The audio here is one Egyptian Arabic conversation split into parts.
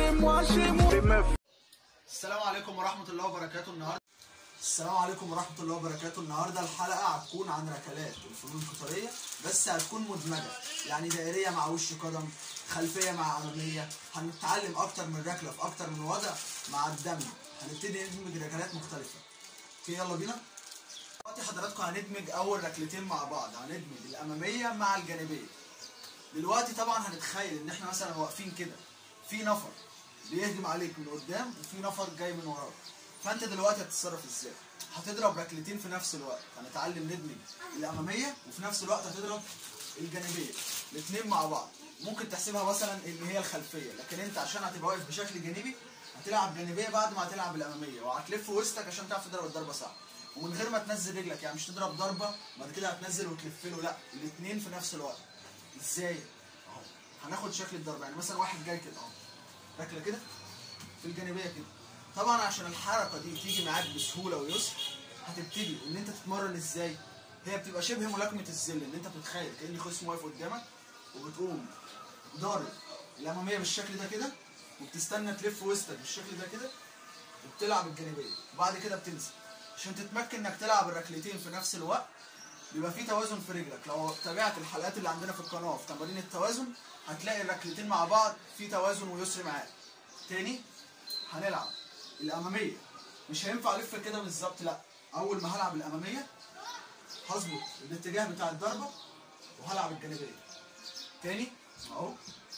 chez moi, chez moi. Les meufs. السلام عليكم ورحمة الله وبركاته النهاردة السلام عليكم ورحمة الله وبركاته النهاردة الحلقة هتكون عن ركلات الفنون القتالية بس هتكون مدمجة يعني دائرية مع وش قدم خلفية مع أمامية هنتعلم أكتر من ركلة في أكتر من وضع مع الدم هنبتدي ندمج ركلات مختلفة اوكي يلا بينا دلوقتي حضراتكم هندمج أول ركلتين مع بعض هندمج الأمامية مع الجانبية دلوقتي طبعا هنتخيل ان احنا مثلا واقفين كده في نفر بيهجم عليك من قدام وفي نفر جاي من وراك فانت دلوقتي هتتصرف ازاي هتضرب ركلتين في نفس الوقت هنتعلم ندمج الاماميه وفي نفس الوقت هتضرب الجانبيه الاثنين مع بعض ممكن تحسبها مثلا ان هي الخلفيه لكن انت عشان هتبقى واقف بشكل جانبي هتلعب جانبيه بعد ما هتلعب الاماميه وهتلف وسطك عشان تعرف تضرب الضربه صح ومن غير ما تنزل رجلك يعني مش تضرب ضربه بعد كده هتنزل وتلف له لا الاثنين في نفس الوقت ازاي اهو هناخد شكل الضربه يعني مثلا واحد جاي كده اهو ركله كده في الجانبيه كده طبعا عشان الحركه دي تيجي معاك بسهوله ويسر هتبتدي ان انت تتمرن ازاي هي بتبقى شبه ملاكمه الذل ان انت بتتخيل كان خصم واقف قدامك وبتقوم ضارب الاماميه بالشكل ده كده وبتستنى تلف وسطك بالشكل ده كده وبتلعب الجانبيه وبعد كده بتنزل عشان تتمكن انك تلعب الركلتين في نفس الوقت بيبقى في توازن في رجلك لو تابعت الحلقات اللي عندنا في القناه في تمارين التوازن هتلاقي الركلتين مع بعض في توازن ويسر معاك تاني هنلعب الاماميه مش هينفع الف كده بالظبط لا اول ما هلعب الاماميه هظبط الاتجاه بتاع الضربه وهلعب الجانبيه تاني اهو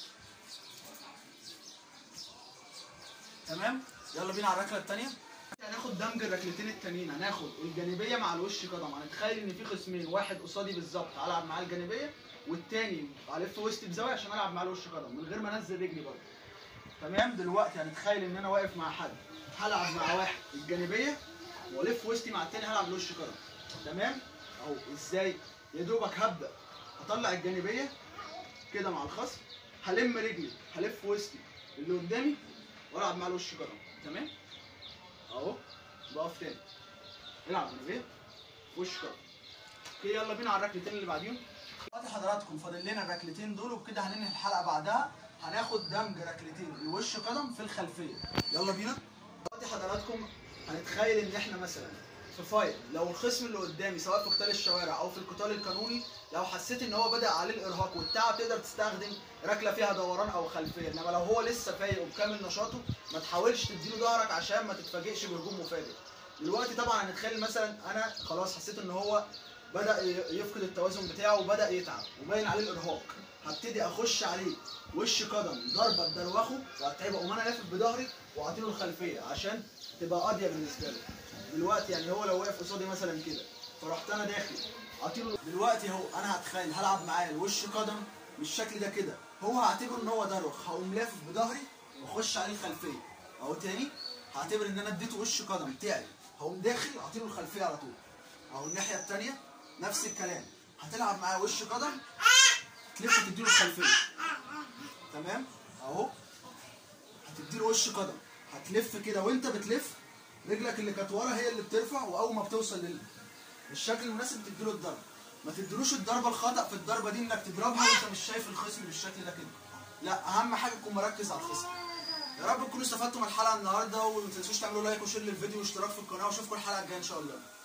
تمام يلا بينا على الركله الثانيه هناخد دمج الركلتين التانيين هناخد الجانبيه مع الوش قدم هنتخيل ان في خصمين واحد قصادي بالظبط هلعب معاه الجانبيه والتاني هلف وسطي بزاويه عشان العب معاه الوش قدم من غير ما انزل رجلي برضه تمام دلوقتي هنتخيل ان انا واقف مع حد هلعب مع واحد الجانبيه والف وسطي مع التاني هلعب الوش قدم تمام اهو ازاي يا دوبك هبدا اطلع الجانبيه كده مع الخصم هلم رجلي هلف وسطي اللي قدامي والعب مع الوش قدم تمام اهو بقف تاني العب جانبيه وش قدم اوكي يلا بينا على الركلتين اللي بعديهم دلوقتي حضراتكم فاضل لنا الركلتين دول وبكده هننهي الحلقه بعدها هناخد دمج ركلتين الوش قدم في الخلفيه يلا بينا دلوقتي حضراتكم هنتخيل ان احنا مثلا في فايت لو الخصم اللي قدامي سواء في قتال الشوارع او في القتال القانوني لو حسيت ان هو بدا عليه الارهاق والتعب تقدر تستخدم ركله فيها دوران او خلفيه انما لو هو لسه فايق وبكامل نشاطه ما تحاولش تديله ظهرك عشان ما تتفاجئش بهجوم مفاجئ دلوقتي طبعا هنتخيل مثلا انا خلاص حسيت ان هو بدا يفقد التوازن بتاعه وبدا يتعب وباين عليه الارهاق هبتدي اخش عليه وش قدم ضربه تدروخه وهتعبه اقوم انا لافف بظهري واعطيله الخلفيه عشان تبقى قاضيه بالنسبه له دلوقتي يعني هو لو واقف قصادي مثلا كده فرحت انا داخل اعطيله دلوقتي اهو انا هتخيل هلعب معاه الوش قدم بالشكل ده كده هو هعتبر ان هو دروخ هقوم لافف بظهري واخش عليه الخلفيه اهو تاني هعتبر ان انا اديته وش قدم بتاعي هقوم داخل اعطيله الخلفيه على طول اهو الناحيه الثانيه نفس الكلام هتلعب معاه وش قدم تلف تديله الخلفيه تمام اهو هتديله وش قدم هتلف كده وانت بتلف رجلك اللي كانت ورا هي اللي بترفع واول ما بتوصل لل الشكل المناسب تديله الضربه ما تديلوش الضربه الخطا في الضربه دي انك تضربها وانت مش شايف الخصم بالشكل ده كده لا اهم حاجه تكون مركز على الخصم يا رب تكونوا استفدتوا من الحلقه النهارده وما تنسوش تعملوا لايك وشير للفيديو واشتراك في القناه واشوفكم الحلقه الجايه ان شاء الله